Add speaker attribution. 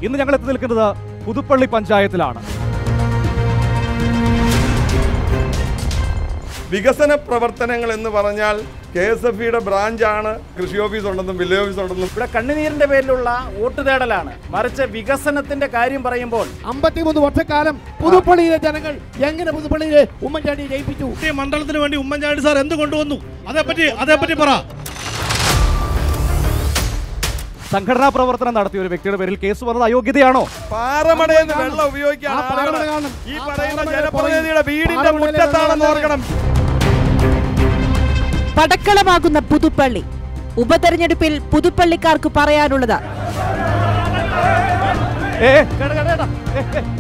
Speaker 1: ഇന്ന് ഞങ്ങൾ എത്തി നിൽക്കുന്നത് പുതുപ്പള്ളി പഞ്ചായത്തിലാണ്
Speaker 2: വികസന പ്രവർത്തനങ്ങൾ എന്ന് പറഞ്ഞാൽ കെ എസ് എഫ് ഇയുടെ ബ്രാഞ്ചാണ് കൃഷി ഓഫീസ് ഉണ്ടെന്നും വില്ലേജ് ഓഫീസ് ഉണ്ടെന്നും
Speaker 3: ഇവിടെ കണ്ണുനീരിന്റെ പേരിലുള്ള വോട്ട് തേടലാണ് മറിച്ച് വികസനത്തിന്റെ കാര്യം പറയുമ്പോൾ
Speaker 4: അമ്പത്തിമൂന്ന് വർഷക്കാലം പുതുപ്പള്ളിയിലെ ജനങ്ങൾ എങ്ങനെ പുതുപ്പള്ളിയിലെ ഉമ്മൻചാണ്ടി ജയിപ്പിച്ചു
Speaker 5: ഈ മണ്ഡലത്തിന് വേണ്ടി ഉമ്മൻചാണ്ടി സാർ എന്ത് കൊണ്ടുവന്നു അതേപ്പറ്റി അതേപ്പറ്റി പറ
Speaker 1: സംഘടനാ പ്രവർത്തനം നടത്തിയ ഒരു വ്യക്തിയുടെ പേരിൽ കേസ് വന്നത് അയോഗ്യതയാണോ
Speaker 2: പാറമടയിൽ നിന്ന് വെള്ളം ഉപയോഗിക്കാൻ
Speaker 4: ആ പാറമട
Speaker 2: ആളുകൾ
Speaker 4: കാണും.
Speaker 2: ഈ
Speaker 4: ആ
Speaker 2: പറയുന്ന
Speaker 4: പാറമട
Speaker 2: ജനപ്രതിനിധിയുടെ
Speaker 4: പോയി.
Speaker 2: വീടിന്റെ
Speaker 4: പാറമടയിലെ
Speaker 2: മുറ്റത്താണെന്ന്
Speaker 4: വെള്ളം
Speaker 2: ഓർക്കണം
Speaker 6: പടക്കളമാകുന്ന പുതുപ്പള്ളി ഉപതെരഞ്ഞെടുപ്പിൽ പുതുപ്പള്ളിക്കാർക്ക് പറയാനുള്ളത്
Speaker 1: ഏ കേടാ, കേടാ, കേടാ. ഏ, ഏ,